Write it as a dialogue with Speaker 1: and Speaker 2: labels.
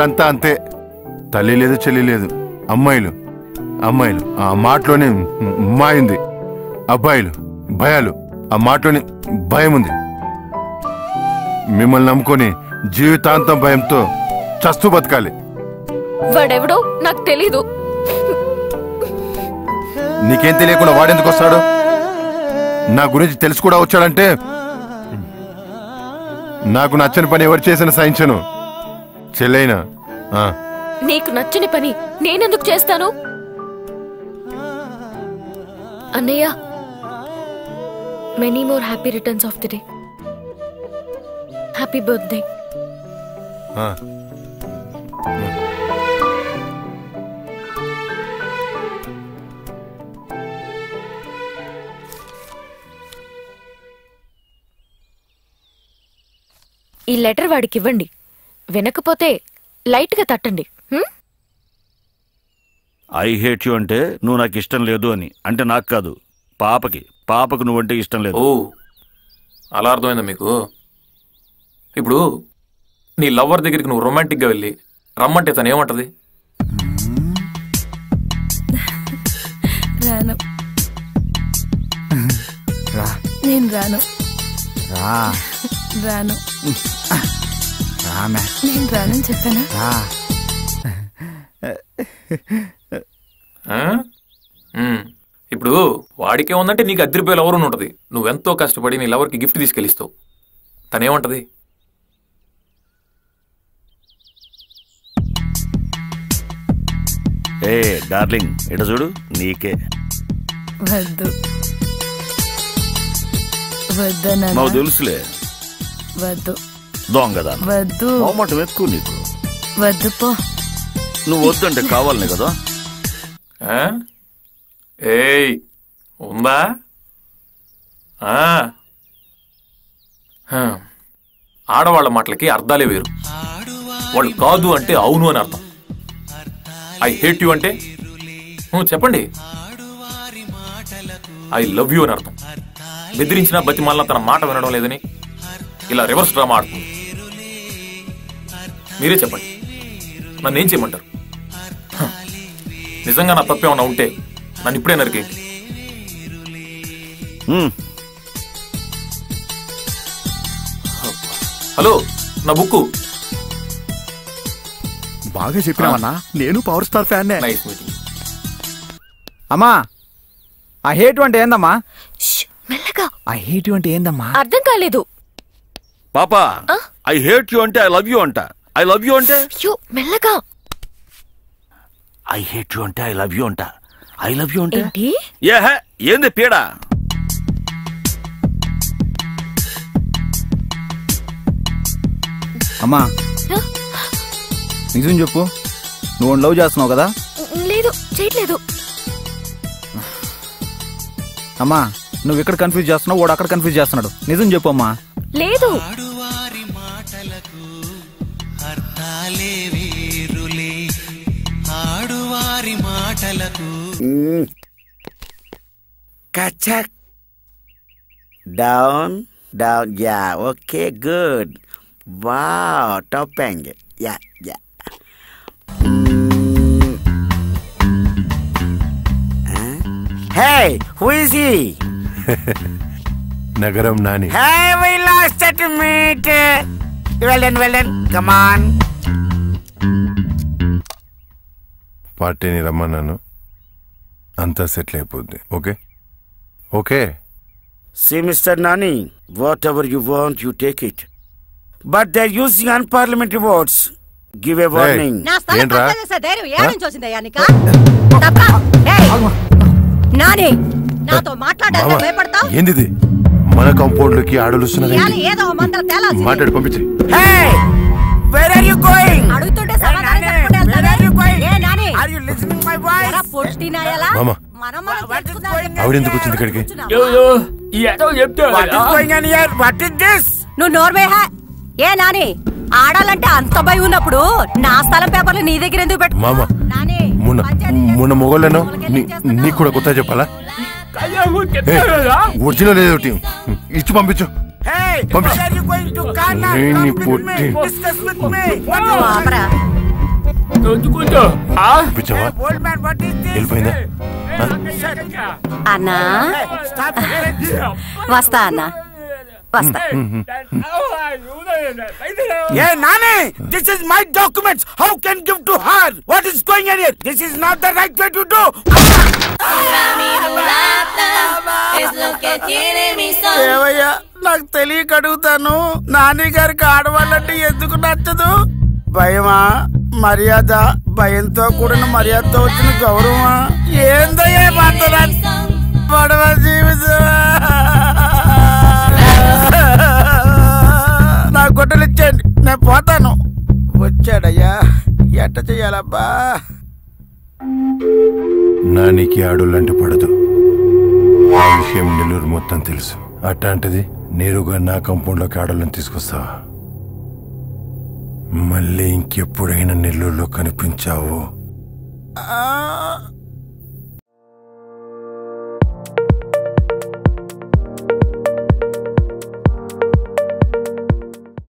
Speaker 1: అమ్మాయిలంతా అంతే తల్లి లేదు చెల్లి లేదు అమ్మాయిలు అమ్మాయిలు ఆ మాటలోనే మాయింది అబ్బాయిలు భయాలు ఆ మాటలోనే భయం ఉంది మిమ్మల్ని నమ్ముకొని జీవితాంతం భయంతో చస్తూ బతకాలి
Speaker 2: వాడెవడో నాకు తెలీదు
Speaker 1: నీకేం తెలియకుండా వాడెందుకు వస్తాడు నా గురించి తెలిసి కూడా వచ్చాడంటే నాకు నచ్చని పని ఎవరు చేసిన సహించను చెల్లైనా ఆ,
Speaker 2: నీకు నచ్చని పని నేనెందుకు చేస్తాను అన్నయ్య many more happy returns of the day happy birthday
Speaker 1: ఆ.
Speaker 2: ఈ లెటర్ వాడికి ఇవ్వండి వినకపోతే లైట్గా తట్టండి హ్మ్?
Speaker 3: ఐ హేట్ యు అంటే నువ్వు నాకు ఇష్టం లేదు అని అంటే నాకు కాదు పాపకి పాపకు నువ్వంటే ఇష్టం లేదు
Speaker 4: ఓ అలా అర్థమైందా మీకు ఇప్పుడు నీ లవ్వర్ దగ్గరికి నువ్వు రొమాంటిక్గా వెళ్ళి రమ్మంటే తను ఏమంటది
Speaker 5: రాను
Speaker 6: రా
Speaker 5: నేను రాను
Speaker 6: రా
Speaker 5: రాను
Speaker 6: రామే
Speaker 5: నేను రానని చెప్పానా
Speaker 6: రా
Speaker 4: ఆ? ఉమ్. ఇప్పుడు వాడికే ఉందంటే నీకు అద్దరిపోయే లవర్ ఉంటుంది నువ్వెంతో కష్టపడి నీ లవర్కి గిఫ్ట్ తీసుకెళ్ళిస్తావు తనేమంటది
Speaker 3: ఏ డార్లింగ్ ఇట చూడు నీకే
Speaker 5: వద్దు వద్దనా
Speaker 3: మాకు తెలుసులే
Speaker 5: వద్దు
Speaker 3: దొంగదా
Speaker 5: వద్దు
Speaker 3: మొహమాటం ఎక్కువ నీకు
Speaker 5: వద్దు పో
Speaker 3: నువ్వు వద్దంటే కావాలనే కదా
Speaker 4: ఆ? ఏయ్ ఉందా ఆ. హ. ఆడవాళ్ళ మాటలకి అర్థాలే వేరు వాళ్ళు కాదు అంటే అవును అని అర్థం ఐ హేట్ యు అంటే నువ్వు చెప్పండి ఐ లవ్ యూ అని అర్థం బెదిరించిన బతిమాలిన తన మాట వినడం లేదని ఇలా రివర్స్ డ్రామా ఆడుతుంది మీరే చెప్పండి నన్ను ఏం చేయమంటారు హ. నిజంగా నా తప్పేమన్నా ఉంటే నన్ను ఇప్పుడే నరికేయండి
Speaker 3: హ్మ్.
Speaker 4: హలో నా బుక్కు
Speaker 6: బాగా చెప్పినావన్నా నేను పవర్ స్టార్ ఫ్యాన్నే
Speaker 4: నైస్ మీటింగ్
Speaker 6: అమ్మా ఆ హేట్ అంటే ఏందమ్మా
Speaker 2: ష్, మెల్లగా
Speaker 6: ఆ హేట్ అంటే ఏందమ్మా
Speaker 2: అర్థం కాలేదు
Speaker 3: పాప ఐ హేట్ యు అంటే ఐ లవ్ యూ అంట ఐ లవ్ యూ అంటే
Speaker 2: అయ్యో మెల్లగా
Speaker 3: ఐ హేట్ యు అంటే ఐ లవ్ యూ అంట ఐ లవ్ యూ అంటే
Speaker 2: ఏంటి
Speaker 3: ఏ హే, ఏంది పీడా
Speaker 6: అమ్మా
Speaker 2: హ?
Speaker 6: నిజం చెప్పు నువ్వు లవ్ చేస్తున్నావు కదా
Speaker 2: లేదు చేయట్లేదు
Speaker 6: అమ్మా నువ్వు ఇక్కడ కన్ఫ్యూజ్ చేస్తున్నావు వాడు అక్కడ కన్ఫ్యూజ్ చేస్తున్నాడు నిజం చెప్పు అమ్మా
Speaker 2: లేదు
Speaker 7: Kacak. Down, down. Yeah, okay, good. Wow, topeng. Yeah, yeah. Mm. Huh? Hey, who is he?
Speaker 1: నగరం Nani
Speaker 7: Hey, we lost that meet. Well done, well done. Come on.
Speaker 1: పార్టీని రమ్మన్నాను అంతా సెటిల్ అయిపోద్ది okay okay
Speaker 7: See, Mr. Nani, whatever you want, you take it. But they're using unparliamentary votes. Give a warning.
Speaker 8: నా స్థలం
Speaker 1: ఏంట్రా?
Speaker 8: కబ్జా చేసే ధైర్యం ఏ నుంచి వచ్చిందయ్యా నీకా తప్ప ఏయ్! నాని నాతో మాట్లాడాలంటే
Speaker 1: మామ
Speaker 8: భయపడతావు
Speaker 1: ఏందిది మన కాంపౌండ్ లోకి ఆడలు
Speaker 8: ఇవాళ ఏదో ఓ మంత్రం తేలాల్సింది
Speaker 1: మాట్లాడి పంపించి
Speaker 7: Hey! Where are you going?
Speaker 8: అడుగుతుంటే
Speaker 7: Hey,
Speaker 8: సమాధానం
Speaker 7: Nani,
Speaker 8: చెప్పకుండా
Speaker 7: where
Speaker 8: వెళ్తావే?
Speaker 7: are you going?
Speaker 8: A Nani
Speaker 7: Are you listening my voice?
Speaker 8: ఎరా పొట్టినాయలా
Speaker 1: మామ.
Speaker 8: మనం మనం
Speaker 7: What is
Speaker 8: తెలుసుకుందాం.
Speaker 7: going on
Speaker 1: ఆవిడెందుకు
Speaker 7: here?
Speaker 1: వచ్చింది ఇక్కడికి
Speaker 7: What is going on here? What is this?
Speaker 8: నువ్వు నోర్వేహ ఏ నాని ఆడాలంటే అంత భయం ఉన్నప్పుడు నా స్థలం పేపర్లు నీ దగ్గర ఎందుకు పెట్టు
Speaker 1: మామ
Speaker 8: నాని
Speaker 1: మొన్న
Speaker 8: పంచాయతీ చేసి
Speaker 1: మొన్న మొగోళ్ళను
Speaker 8: మొగలకి
Speaker 1: నీ-
Speaker 8: చేస్తున్నావు?
Speaker 1: నీకు కూడా కొత్త చెప్పాలా ఒరిజినల్ ఏదో ఒకటి ఇచ్చి పంపించు
Speaker 7: Hey!
Speaker 1: Pump-
Speaker 7: Where are you going to Ghana?
Speaker 1: Hey,
Speaker 7: Come
Speaker 1: ni
Speaker 7: with
Speaker 1: putti.
Speaker 7: me. Discuss with me. What
Speaker 8: నువ్వు ఆపరా
Speaker 1: పిచ్చావా
Speaker 7: old man what is this
Speaker 1: వెళ్ళిపోయిందా
Speaker 8: అన్నా
Speaker 7: స్టాప్
Speaker 8: వస్తా అన్నా వస్తా
Speaker 7: ఏ Nani this is my documents how can give to her what is going on here this is not the right way to do ఏవయ్యా నాకు తెలియక అడుగుతాను నాని గారికి ఆడవాళ్ళంటే ఎందుకు నచ్చదు భయమా మర్యాద భయంతో కూడిన మర్యాదతో వచ్చిన గౌరవమా ఏందయ్యా మాత్రం పడవ జీవితం నా గుడ్డలు ఇచ్చేయండి నేను పోతాను వచ్చాడయ్యా ఎట్ట చెయ్యాలబ్బా
Speaker 1: నానికి ఆడోళ్ళంటే పడదు ఆ విషయం నెల్లూరు మొత్తం తెలుసు అట్లాంటిది నేరుగా నా కంపౌండ్లోకి ఆడోళ్ళని తీసుకొస్తావా మళ్ళీ ఇంకెప్పుడైనా నెల్లూరులో కనిపించావు
Speaker 7: ఆ,